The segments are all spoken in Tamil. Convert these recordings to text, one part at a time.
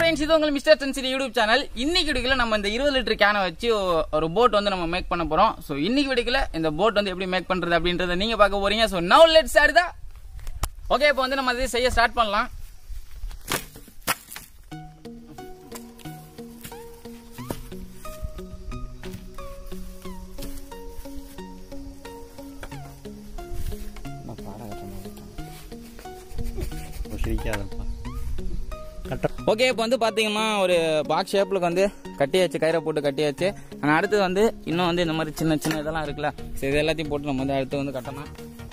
ஃப்ரெண்ட்ஸ் இது உங்கள் மிஸ்டர் சென்சிரி யூடியூப் சேனல் இன்னைக்கு வீடியோல நம்ம இந்த இருபது லிட்டர் கேனை வச்சு ஒ- ஒரு போட் வந்து நம்ம மேக் பண்ண போறோம் ஸோ இன்னைக்கு வீடியோல இந்த போட் வந்து எப்படி மேக் பண்றது அப்படின்றத நீங்க பார்க்க போறீங்க ஸோ நவ் லெட் ஸ்டார்ட் தான் ஓகே இப்போ வந்து நம்ம அதை செய்ய ஸ்டார்ட் பண்ணலாம் சிரிக்காதப்பா கட்ட ஓகே இப்போ வந்து பாத்தீங்கன்னா ஒரு பாக்ஸ் ஷேப்லுக்கு வந்து கட்டியாச்சு கயிறை போட்டு கட்டியாச்சு ஆனால் அடுத்து வந்து இன்னும் வந்து இந்த மாதிரி சின்ன சின்ன இதெல்லாம் இருக்குல்ல ஸோ இது எல்லாத்தையும் போட்டு நம்ம வந்து அடுத்து வந்து கட்டணும்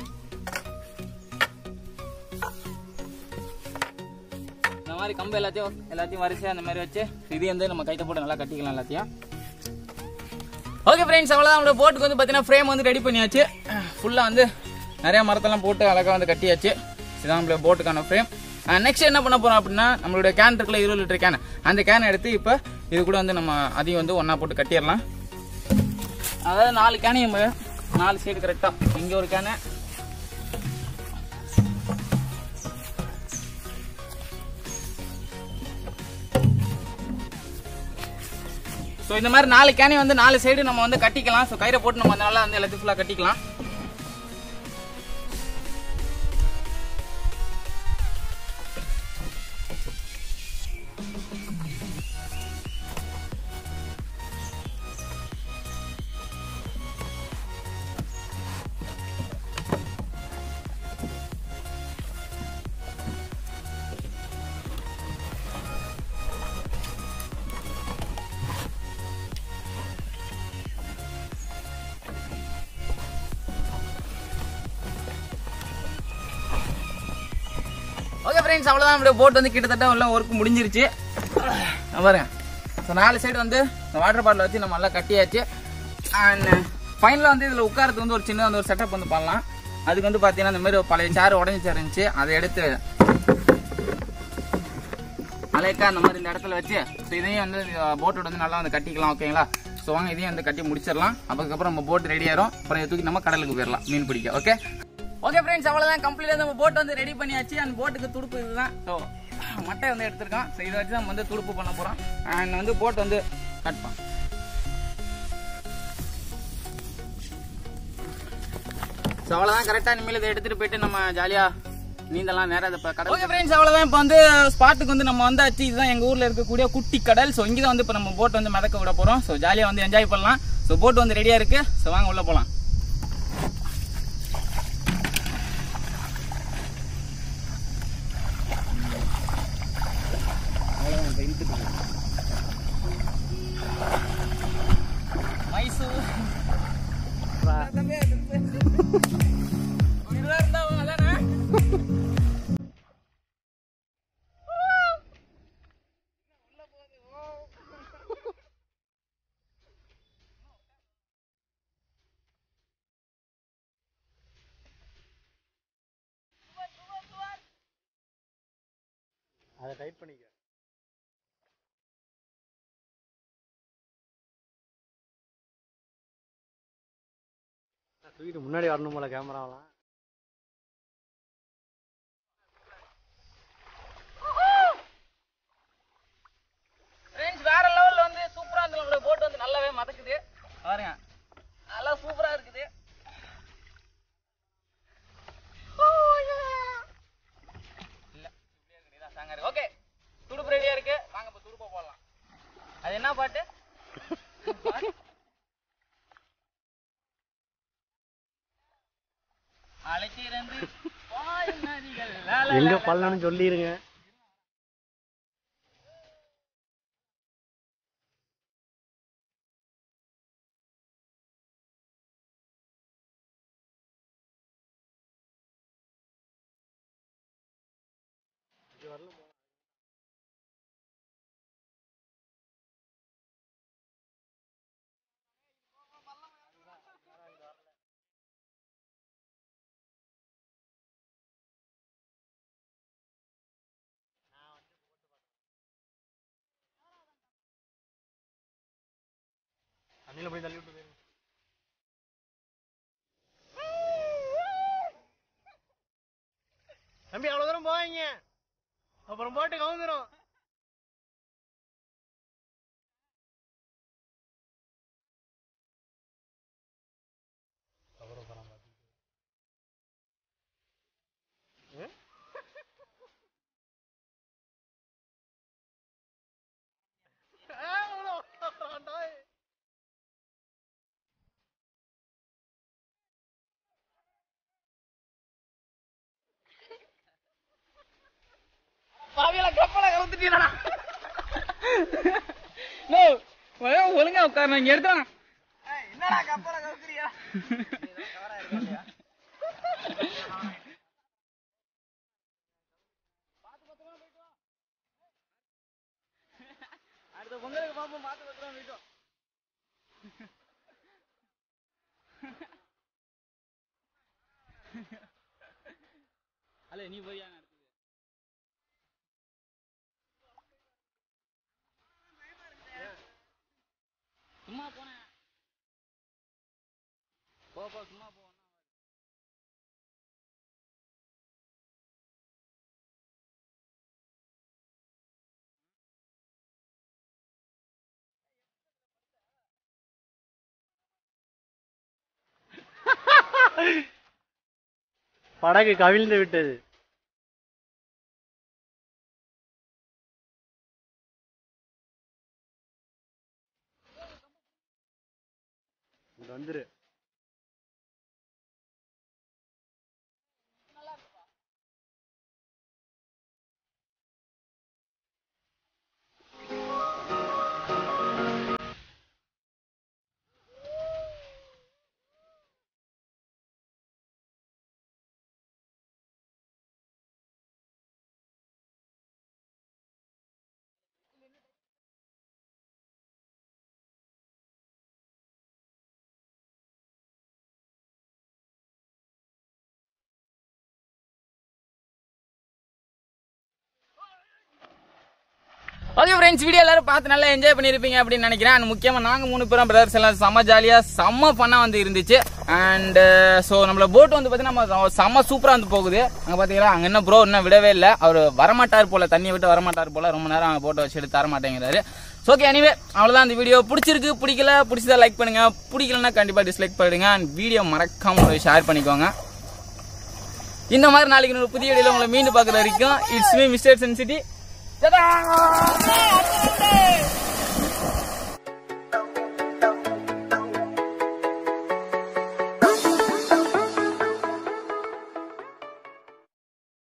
இந்த மாதிரி கம்பு எல்லாத்தையும் எல்லாத்தையும் வரிசையா அந்த மாதிரி வச்சு இது வந்து நம்ம கைத்தை போட்டு நல்லா கட்டிக்கலாம் எல்லாத்தையும் ஓகே ஃப்ரெண்ட்ஸ் அவ்வளோதான் நம்மளோட போட்டுக்கு வந்து பார்த்தீங்கன்னா ஃப்ரேம் வந்து ரெடி பண்ணியாச்சு ஃபுல்லாக வந்து நிறைய மரத்தெல்லாம் போட்டு அழகாக வந்து கட்டியாச்சு இதுதான் நம்மளோட போட்டுக்கான ஃப்ரேம் நெக்ஸ்ட் என்ன பண்ண போறோம் அப்படின்னா நம்மளுடைய கேன் இருக்குல்ல இருபது லிட்டர் கேன் அந்த கேனை எடுத்து இப்போ இது கூட வந்து நம்ம அதையும் வந்து ஒன்றா போட்டு கட்டிடலாம் அதாவது நாலு கேனையும் நாலு சைடு கரெக்டாக இங்கே ஒரு கேனை ஸோ இந்த மாதிரி நாலு கேனை வந்து நாலு சைடு நம்ம வந்து கட்டிக்கலாம் ஸோ கயிறை போட்டு நம்ம அதனால வந்து எல்லாத்தையும் ஃபுல்லாக கட்டிக்கலாம் ஓகே ஃப்ரெண்ட்ஸ் அவ்வளோதான் நம்மளுடைய போட் வந்து கிட்டத்தட்ட எல்லாம் ஒர்க் முடிஞ்சிருச்சு அஹ் பாருங்க ஸோ நாலு சைடு வந்து இந்த வாட்டர் பாட்டில் வச்சு நம்ம நல்லா கட்டியாச்சு அண்ட் ஃபைனலாக வந்து இதில் உட்காரத்துக்கு வந்து ஒரு சின்ன வந்து ஒரு செட்டப் வந்து பண்ணலாம் அதுக்கு வந்து பார்த்தீங்கன்னா இந்த மாதிரி ஒரு பழைய சேர் உடஞ்சி சேர் இருந்துச்சு அதை எடுத்து அலைக்கா அந்த மாதிரி இந்த இடத்துல வச்சு ஸோ இதையும் வந்து போட்டோட வந்து நல்லா வந்து கட்டிக்கலாம் ஓகேங்களா ஸோ வாங்க இதையும் வந்து கட்டி முடிச்சிடலாம் அதுக்கப்புறம் நம்ம போட் ரெடி ஆயிரும் அப்புறம் இதை தூக்கி நம்ம கடலுக்கு போயிடலாம் மீன் பிடிக்க ஓகே ஓகே ஃப்ரெண்ட்ஸ் அவ்வளோதான் கம்ப்ளீட்டாக நம்ம போட் வந்து ரெடி பண்ணியாச்சு அந்த போட்டுக்கு துடுப்பு இதுதான் ஸோ மட்டை வந்து எடுத்திருக்கோம் ஸோ இதை வச்சு நம்ம வந்து துடுப்பு பண்ண போகிறோம் அண்ட் வந்து போட் வந்து கட் பண்ண ஸோ அவ்வளோதான் கரெக்டாக இனிமேல் இதை எடுத்துகிட்டு போயிட்டு நம்ம ஜாலியாக நீந்தலாம் நேரம் அதை கடல் ஓகே ஃப்ரெண்ட்ஸ் அவ்வளோதான் இப்போ வந்து ஸ்பாட்டுக்கு வந்து நம்ம வந்தாச்சு இதுதான் எங்கள் ஊரில் இருக்கக்கூடிய குட்டி கடல் ஸோ இங்கே தான் வந்து இப்போ நம்ம போட் வந்து மிதக்க விட போகிறோம் ஸோ ஜாலியாக வந்து என்ஜாய் பண்ணலாம் ஸோ போட் வந்து ரெடியாக இருக்கு ஸோ வாங்க உள்ளே போகலாம் மைசூர் இதுதான் இருந்தா அதானே அதை டைப் பண்ணிக்க தூக்கிட்டு முன்னாடி வரணும் போல கேமராவெல்லாம் ஃப்ரெண்ட்ஸ் வேற லெவல்ல வந்து சூப்பரா இருந்து நம்மளோட போட் வந்து நல்லாவே மதக்குது பாருங்க நல்லா சூப்பரா இருக்குது இல்ல இப்படியே இருக்குது இதான் சாங்காரு ஓகே துடுப்பு ரெடியா இருக்கு வாங்க இப்போ துடுப்பை போடலாம் அது என்ன பாட்டு அழைத்திருந்து பாயும் நதிகள் லா, லா, எங்க லா, லா. பள்ளம்னு சொல்லிருங்க தண்ணியில போய் தள்ளி விட்டு போயிருங்க தம்பி அவ்வளவு தூரம் போவாங்க அப்புறம் போட்டு கவுந்துரும் எடுத்துட்டீங்களா நோ ஒழுங்கா உட்காரணும் இங்க எடுத்து வாங்க என்னடா கப்பல கவுக்குறியா அடுத்த பொங்கலுக்கு பாப்போம் பார்த்து பத்திரம் வீட்டும் அல்ல நீ போய் அடுத்தது சும்மா போனேன் போ போ சும்மா போ படகு கவிழ்ந்து விட்டது இங்க வந்துரு ஓகே ஃப்ரெண்ட்ஸ் வீடியோ எல்லாரும் பார்த்து நல்லா என்ஜாய் பண்ணியிருப்பீங்க அப்படின்னு நினைக்கிறேன் அண்ட் முக்கியமா நாங்க மூணு பேரும் பிரதர்ஸ் எல்லாம் செம்ம ஜாலியா செம்ம பண்ணா வந்து இருந்துச்சு அண்ட் ஸோ நம்மள போட் வந்து பார்த்தீங்கன்னா நம்ம செம்ம சூப்பரா வந்து போகுது அங்க பாத்தீங்களா அங்க என்ன ப்ரோ இன்னும் விடவே இல்லை அவர் வரமாட்டார் போல தண்ணியை விட்டு வரமாட்டார் போல ரொம்ப நேரம் அங்க போட்டோ வச்சு எடுத்து தர மாட்டேங்கிறாரு ஓகே எனிவே அவ்வளவுதான் இந்த வீடியோ பிடிச்சிருக்கு பிடிக்கல பிடிச்சதா லைக் பண்ணுங்க பிடிக்கலன்னா கண்டிப்பா டிஸ்லைக் பண்ணுங்க அண்ட் வீடியோ மறக்காம ஷேர் பண்ணிக்கோங்க இந்த மாதிரி நாளைக்கு ஒரு புதிய வீடியோல உங்களை மீண்டும் பார்க்குற வரைக்கும் இட்ஸ் மீ மிஸ்டர் சென்சிட்டி